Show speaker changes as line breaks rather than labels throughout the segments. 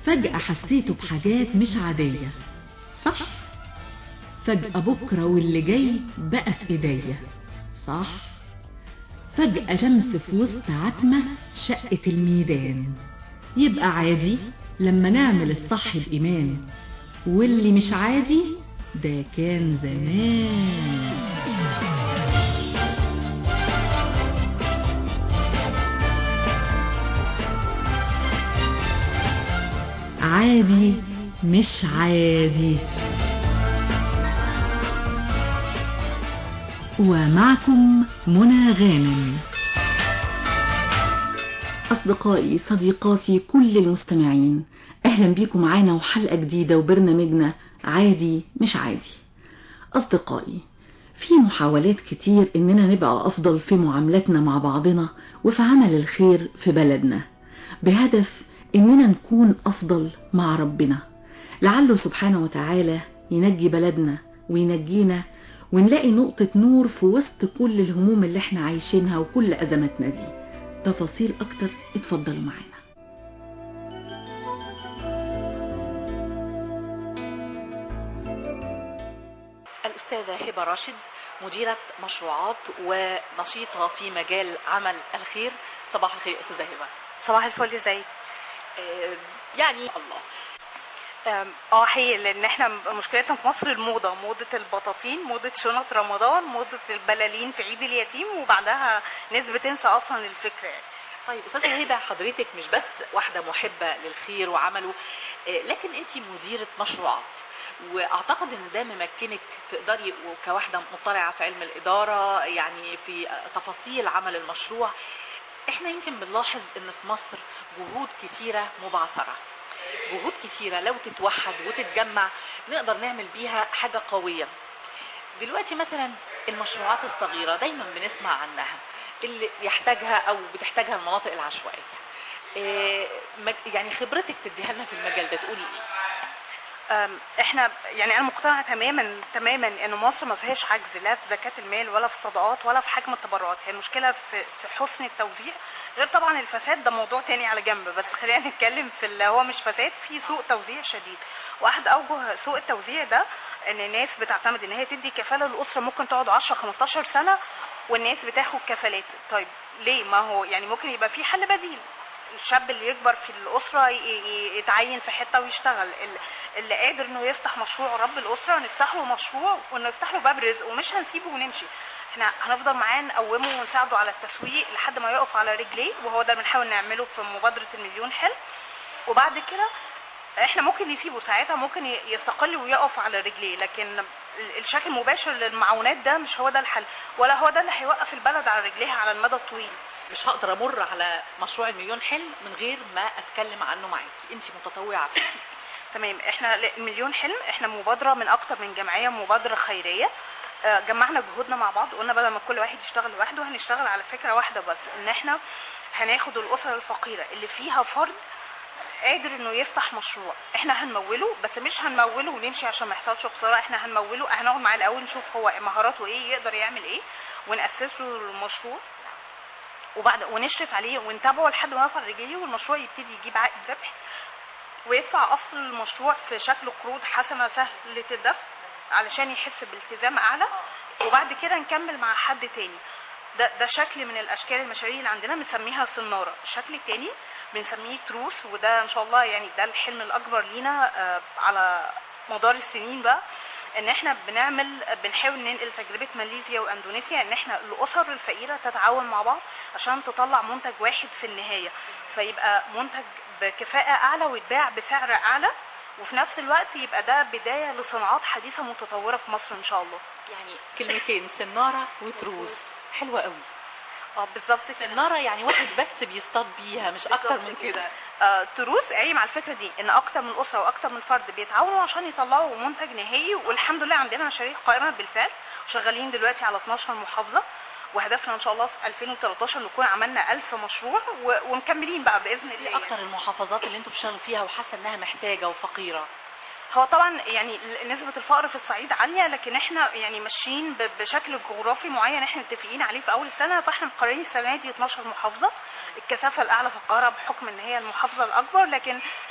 فجأة حسيته بحاجات مش عادية صح فجأة بكرة واللي جاي بقى في ايديا صح فجأة شمس في وسط عتمة شقة الميدان يبقى عادي لما نعمل الصح بإيمان واللي مش عادي ده كان زمان عادي مش عادي ومعكم منى غانم
أصدقائي صديقاتي كل المستمعين أهلا بيكم معانا وحلقة جديدة وبرنامجنا عادي مش عادي أصدقائي في محاولات كتير إننا نبقى أفضل في معاملاتنا مع بعضنا وفي عمل الخير في بلدنا بهدف إننا نكون أفضل مع ربنا لعله سبحانه وتعالى ينجي بلدنا وينجينا ونلاقي نقطة نور في وسط كل الهموم اللي احنا عايشينها وكل أزماتنا دي تفاصيل أكتر اتفضلوا معانا
الأستاذة هبة راشد مديرة مشروعات ونشيطة في مجال عمل الخير صباح الخير أستاذة هبة
صباح الفل ازيك
آه، يعني الله
أم، اه حقيقي لان احنا مشكلتنا في مصر الموضه موضه البطاطين موضه شنط رمضان موضه البلالين في عيد اليتيم وبعدها ناس بتنسى اصلا الفكره يعني
طيب أستاذة هبة حضرتك مش بس واحدة محبة للخير وعمله آه، لكن أنت مديرة مشروعات واعتقد ان ده ممكنك تقدري كواحده مطلعه في علم الاداره يعني في تفاصيل عمل المشروع احنا يمكن بنلاحظ ان في مصر جهود كتيره مبعثره جهود كتيره لو تتوحد وتتجمع نقدر نعمل بيها حاجه قويه دلوقتي مثلا المشروعات الصغيره دايما بنسمع عنها اللي يحتاجها او بتحتاجها المناطق العشوائيه إيه، مج- يعني خبرتك تديها لنا في المجال ده تقولي ايه
أم، احنا يعني انا مقتنعه تماما تماما ان مصر ما فيهاش عجز لا في زكاه المال ولا في الصدقات ولا في حجم التبرعات هي المشكله في في حسن التوزيع غير طبعا الفساد ده موضوع تاني على جنب بس خلينا نتكلم في اللي هو مش فساد في سوء توزيع شديد واحد اوجه سوء التوزيع ده ان الناس بتعتمد ان هي تدي كفاله للاسره ممكن تقعد 10 15 سنه والناس بتاخد كفالات طيب ليه ما هو يعني ممكن يبقى في حل بديل الشاب اللي يكبر في الاسره ي- ي- يتعين في حته ويشتغل ال- اللي قادر انه يفتح مشروع رب الاسره نفتح له مشروع ونفتح له باب رزق ومش هنسيبه ونمشي احنا هنفضل معاه نقومه ونساعده على التسويق لحد ما يقف على رجليه وهو ده اللي بنحاول نعمله في مبادره المليون حلم وبعد كده احنا ممكن نسيبه ساعتها ممكن ي- يستقل ويقف على رجليه لكن ال- الشكل المباشر للمعونات ده مش هو ده الحل ولا هو ده اللي هيوقف البلد على رجليها على المدى الطويل
مش هقدر امر على مشروع المليون حلم من غير ما اتكلم عنه معاكي انت متطوعه فيه
تمام احنا ل- مليون حلم احنا مبادره من اكتر من جمعيه مبادره خيريه آه، جمعنا جهودنا مع بعض قلنا بدل ما كل واحد يشتغل لوحده هنشتغل على فكره واحده بس ان احنا هناخد الاسر الفقيره اللي فيها فرد قادر انه يفتح مشروع احنا هنموله بس مش هنموله ونمشي عشان ما يحصلش خساره احنا هنموله هنقعد معاه الاول نشوف هو مهاراته ايه يقدر يعمل ايه وناسس له المشروع وبعد ونشرف عليه ونتابعه لحد ما يرفع رجليه والمشروع يبتدي يجيب عائد ربح ويدفع اصل المشروع في شكل قروض حسنه سهله الدفع علشان يحس بالتزام اعلى وبعد كده نكمل مع حد تاني ده ده شكل من الاشكال المشاريع اللي عندنا بنسميها صناره الشكل التاني بنسميه تروس وده ان شاء الله يعني ده الحلم الاكبر لينا آه، على مدار السنين بقى ان احنا بنعمل بنحاول ننقل تجربه ماليزيا واندونيسيا ان احنا الاسر الفقيره تتعاون مع بعض عشان تطلع منتج واحد في النهايه فيبقى منتج بكفاءه اعلى ويتباع بسعر اعلى وفي نفس الوقت يبقى ده بدايه لصناعات حديثه متطوره في مصر ان شاء الله
يعني كلمتين سناره وتروس حلوه قوي
اه بالظبط كده
سناره يعني واحد بس بيصطاد بيها مش اكتر من كده
آه، تروس قايم على الفكره دي ان اكتر من اسره واكتر من فرد بيتعاونوا عشان يطلعوا منتج نهائي والحمد لله عندنا مشاريع قائمه بالفعل شغالين دلوقتي على 12 محافظه وهدفنا ان شاء الله في 2013 نكون عملنا 1000 مشروع و- ومكملين بقى باذن الله
ايه
يعني.
اكتر المحافظات اللي انتوا بتشتغلوا فيها وحاسه انها محتاجه وفقيره
هو طبعا يعني ل- نسبة الفقر في الصعيد عالية لكن احنا يعني ماشيين ب- بشكل جغرافي معين احنا متفقين عليه في اول السنة فاحنا مقررين السنة دي 12 محافظة الكثافة الأعلى في القاهرة بحكم ان هي المحافظة الأكبر لكن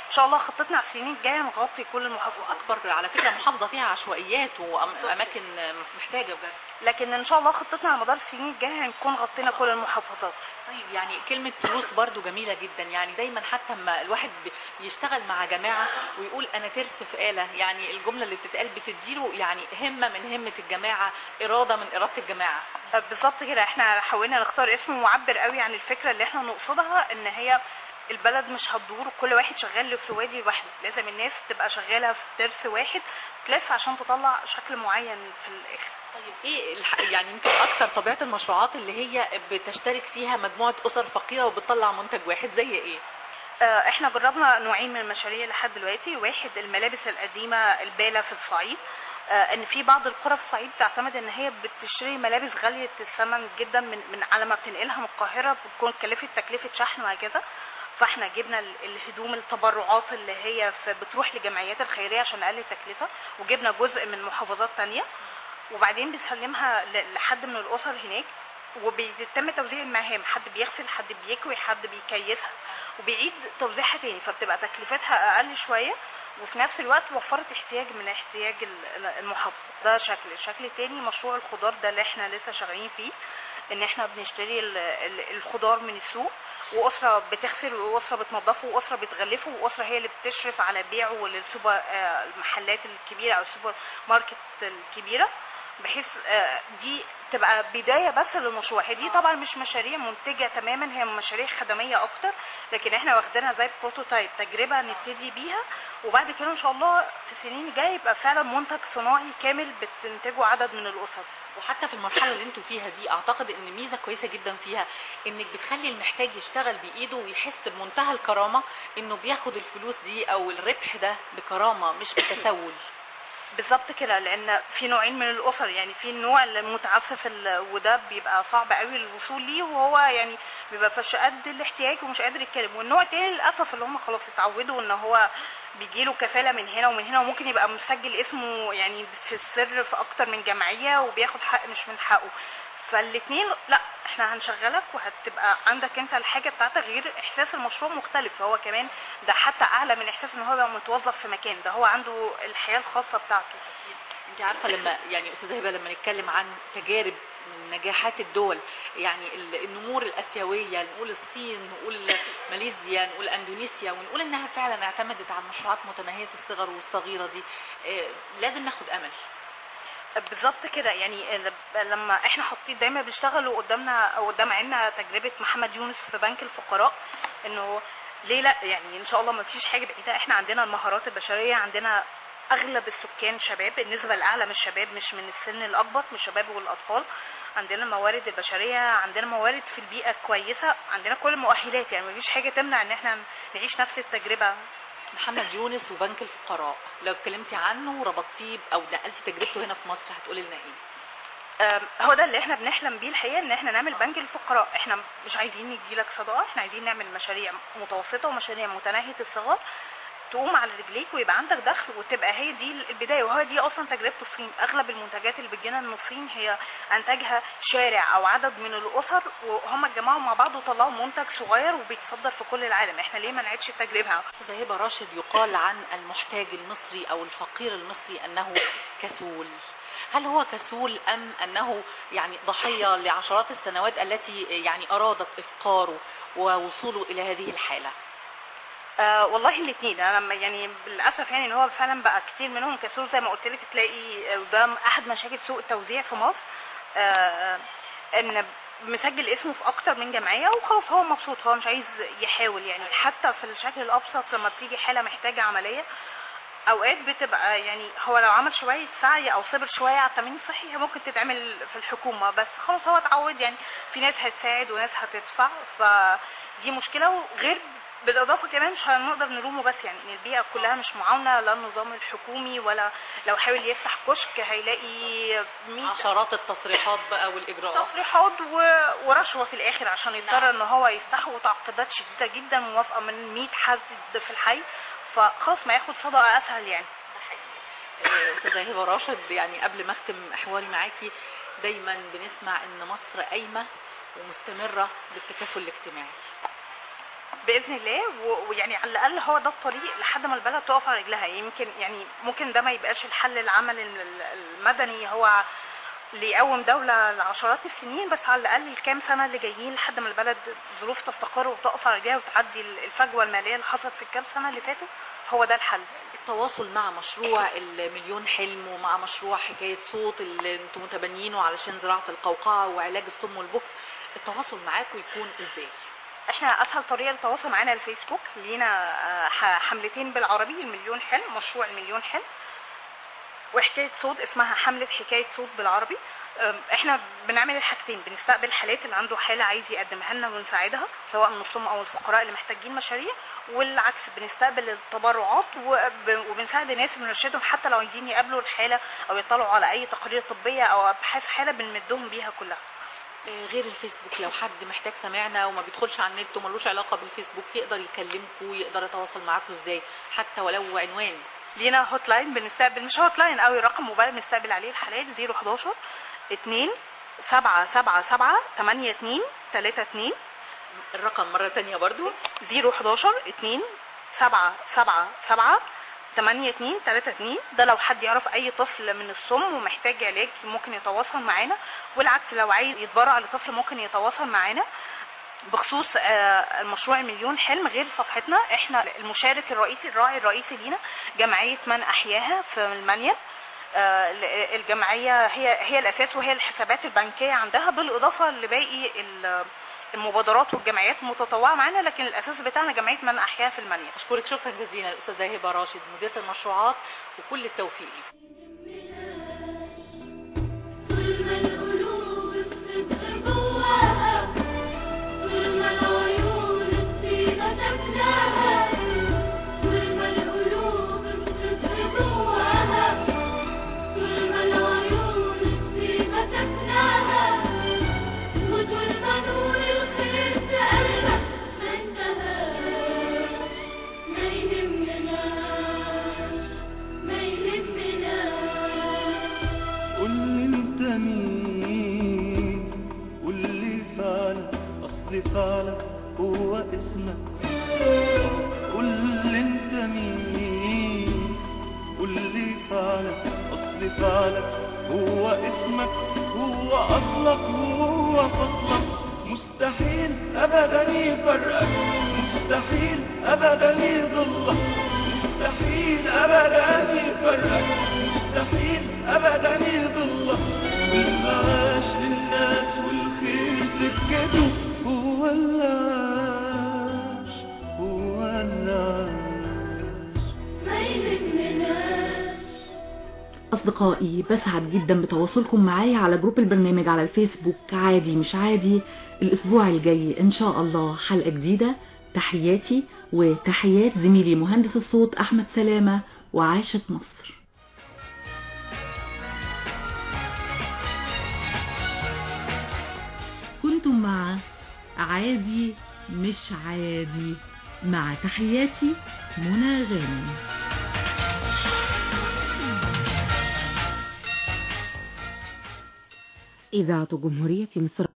ان شاء الله خطتنا على السنين الجايه نغطي كل المحافظات
واكبر على فكره محافظه فيها عشوائيات واماكن محتاجه بجد
لكن ان شاء الله خطتنا على مدار السنين الجايه هنكون غطينا كل المحافظات
طيب يعني كلمة فلوس برضو جميلة جدا يعني دايما حتى لما الواحد بيشتغل مع جماعة ويقول أنا ترس في آلة يعني الجملة اللي بتتقال بتديله يعني همة من همة الجماعة إرادة من إرادة الجماعة
بالظبط كده احنا حاولنا نختار اسم معبر قوي عن الفكرة اللي احنا نقصدها ان هي البلد مش هتدور وكل واحد شغال في وادي لوحده لازم الناس تبقى شغالة في ترس واحد تلف عشان تطلع شكل معين في الآخر
طيب ايه الح... يعني يمكن اكثر طبيعه المشروعات اللي هي بتشترك فيها مجموعه اسر فقيره وبتطلع منتج واحد زي ايه
آه، احنا جربنا نوعين من المشاريع لحد دلوقتي واحد الملابس القديمه الباله في الصعيد آه، ان في بعض القرى في الصعيد بتعتمد ان هي بتشتري ملابس غاليه الثمن جدا من من على ما بتنقلها من القاهره بتكون كلفت تكلفه شحن وهكذا فاحنا جبنا ال- الهدوم التبرعات اللي هي في بتروح لجمعيات الخيريه عشان نقلل التكلفه وجبنا جزء من محافظات تانية وبعدين بنسلمها ل- لحد من الاسر هناك وبيتم توزيع المهام حد بيغسل حد بيكوي حد بيكيسها وبيعيد توزيعها تاني فبتبقى تكلفتها اقل شويه وفي نفس الوقت وفرت احتياج من احتياج ال- المحافظه ده شكل الشكل التاني مشروع الخضار ده اللي احنا لسه شغالين فيه ان احنا بنشتري ال- ال- الخضار من السوق واسره بتغسل واسره بتنظفه واسره بتغلفه واسره هي اللي بتشرف على بيعه للسوبر آه، المحلات الكبيره او السوبر ماركت الكبيره بحيث آه، دي تبقى بداية بس للمشروع هي دي طبعا مش مشاريع منتجة تماما هي مشاريع خدمية اكتر لكن احنا واخدينها زي بروتوتايب تجربة نبتدي بيها وبعد كده ان شاء الله في السنين الجاية يبقى فعلا منتج صناعي كامل بتنتجه عدد من الاسر
وحتى في المرحله اللي انتوا فيها دي اعتقد ان ميزه كويسه جدا فيها انك بتخلي المحتاج يشتغل بايده ويحس بمنتهى الكرامه انه بياخد الفلوس دي او الربح ده بكرامه مش بتسول
بالظبط كده لان في نوعين من الاسر يعني في النوع المتعفف ال- وده بيبقى صعب قوي الوصول ليه وهو يعني بيبقى فش قد الاحتياج ومش قادر يتكلم والنوع التاني للاسف اللي هم خلاص اتعودوا ان هو بيجيله كفاله من هنا ومن هنا وممكن يبقى مسجل اسمه يعني في السر في اكتر من جمعيه وبياخد حق مش من حقه فالاثنين لا احنا هنشغلك وهتبقى عندك انت الحاجه بتاعتك غير احساس المشروع مختلف هو كمان ده حتى اعلى من احساس ان هو يبقى متوظف في مكان ده هو عنده الحياه الخاصه بتاعته
انت عارفه لما يعني استاذه هبه لما نتكلم عن تجارب من نجاحات الدول يعني ال- النمور الاسيويه نقول الصين نقول ماليزيا نقول اندونيسيا ونقول انها فعلا اعتمدت على مشروعات متناهيه الصغر والصغيره دي آه، لازم ناخد امل
بالظبط كده يعني ال- لما احنا حاطين دايما بيشتغلوا قدامنا او قدام عيننا تجربه محمد يونس في بنك الفقراء انه ليه لا يعني ان شاء الله ما فيش حاجه بعيده احنا عندنا المهارات البشريه عندنا اغلب السكان شباب النسبه الاعلى من الشباب مش من السن الاكبر من الشباب والاطفال عندنا الموارد البشريه عندنا موارد في البيئه كويسه عندنا كل المؤهلات يعني ما فيش حاجه تمنع ان احنا نعيش نفس التجربه
محمد يونس وبنك الفقراء لو اتكلمتي عنه وربطتيه او نقلتي تجربته هنا في مصر هتقولي لنا ايه
آم، هو ده اللي احنا بنحلم بيه الحقيقه ان احنا نعمل بنك للفقراء احنا مش عايزين نديلك صدقه احنا عايزين نعمل مشاريع متوسطه ومشاريع متناهيه الصغر تقوم على رجليك ويبقى عندك دخل وتبقى هي دي البدايه وهي دي اصلا تجربه الصين اغلب المنتجات اللي بتجينا من الصين هي انتجها شارع او عدد من الاسر وهم اتجمعوا مع بعض وطلعوا منتج صغير وبيتصدر في كل العالم احنا ليه ما نعيدش التجربه
استاذه هبه راشد يقال عن المحتاج المصري او الفقير المصري انه كسول هل هو كسول ام انه يعني ضحيه لعشرات السنوات التي يعني ارادت افقاره ووصوله الى هذه الحاله
آه والله الاثنين انا لما- يعني للاسف يعني ان هو فعلا بقى كتير منهم كسول زي ما قلت لك تلاقي آه، وده احد مشاكل سوق التوزيع في مصر آه ان مسجل اسمه في اكتر من جمعيه وخلاص هو مبسوط هو مش عايز يحاول يعني حتى في الشكل الابسط لما بتيجي حاله محتاجه عمليه اوقات بتبقى يعني هو لو عمل شويه سعي او صبر شويه على التامين الصحي هي ممكن تتعمل في الحكومه بس خلاص هو اتعود يعني في ناس هتساعد وناس هتدفع فدي مشكله وغير بالاضافه كمان مش هنقدر نلومه بس يعني ان البيئه كلها مش معاونه لا النظام الحكومي ولا لو حاول يفتح كشك هيلاقي 100
عشرات التصريحات بقى والاجراءات
تصريحات و... ورشوه في الاخر عشان يضطر
نعم.
ان هو يفتحه وتعقيدات شديده جدا موافقه من 100 حد في الحي فخلاص ما ياخد صدقه اسهل يعني
آه، استاذه هبه راشد يعني قبل ما اختم حواري معاكي دايما بنسمع ان مصر قايمه ومستمره بالتكافل الاجتماعي
باذن الله و- ويعني على الاقل هو ده الطريق لحد ما البلد تقف على رجلها يمكن يعني ممكن ده ما يبقاش الحل العمل ال- ال- المدني هو اللي يقوم دولة لعشرات السنين بس على الأقل الكام سنة اللي جايين لحد ما البلد ظروف تستقر وتقف على رجلها وتعدي الفجوة المالية اللي حصلت في الكام سنة اللي فاتوا هو ده الحل
التواصل مع مشروع المليون حلم ومع مشروع حكاية صوت اللي انتم متبنيينه علشان زراعة القوقعة وعلاج السم والبكم التواصل معاكم يكون ازاي؟
احنا اسهل طريقه للتواصل معانا الفيسبوك لينا آه، ح- حملتين بالعربي المليون حلم مشروع المليون حلم وحكايه صوت اسمها حمله حكايه صوت بالعربي أم، احنا بنعمل الحاجتين بنستقبل حالات اللي عنده حاله عايز يقدمها لنا ونساعدها سواء من الصم او الفقراء اللي محتاجين مشاريع والعكس بنستقبل التبرعات وب- وبنساعد الناس بنرشدهم حتى لو عايزين يقابلوا الحاله او يطلعوا على اي تقارير طبيه او ابحاث حاله بنمدهم بيها كلها
آه، غير الفيسبوك لو حد محتاج سمعنا وما بيدخلش على النت وملوش علاقة بالفيسبوك يقدر يكلمكم يقدر يتواصل معاكم ازاي حتى ولو عنوان
لينا هوت لاين بنستقبل مش هوت لاين قوي رقم موبايل بنستقبل عليه الحالات 011 2 7 7 7 8 2 3 2
الرقم مرة تانية برضو
011 2 7 7 7 8 2 3 2 ده لو حد يعرف اي طفل من الصم ومحتاج علاج ممكن يتواصل معانا والعكس لو عايز يتبرع لطفل ممكن يتواصل معانا بخصوص آه، المشروع المليون حلم غير صفحتنا احنا المشارك الرئيسي الراعي الرئيسي لينا جمعية من احياها في المانيا آه، ال- الجمعية هي هي الاساس وهي الحسابات البنكية عندها بالاضافة لباقي ال- المبادرات والجمعيات المتطوعة معانا لكن الاساس بتاعنا جمعية من احياها في المانيا
أشكرك شكرا جزيلا الأستاذة هبة راشد مديرة المشروعات وكل التوفيق
طول ما القلوب الصدق جواها طول ما العيون الطيبة سكناها طول ما القلوب الصدق جواها طول ما العيون الطيبة سكناها وطول ما نور الخير في قلبك ما انتهاش ما يهمناش ما يهمناش
قول لي انت مين قول لي فعلك اصل فعلك هو اسمك قول لي انت مين قول لي فعلك اصل فعلك هو اسمك هو اصلك هو فصلك مستحيل ابدا يفرقك مستحيل ابدا يضلك مستحيل ابدا يفرقك مستحيل ابدا يضلك والمعاش للناس والخير سكته هو اللي عاش هو اللي عاش
ما يهمناش
أصدقائي بسعد جدا بتواصلكم معايا على جروب البرنامج على الفيسبوك عادي مش عادي الأسبوع الجاي إن شاء الله حلقة جديدة تحياتي وتحيات زميلي مهندس الصوت أحمد سلامة وعاشت مصر كنتم مع عادي مش عادي مع تحياتي منى غانم
إذاعة جمهورية مصر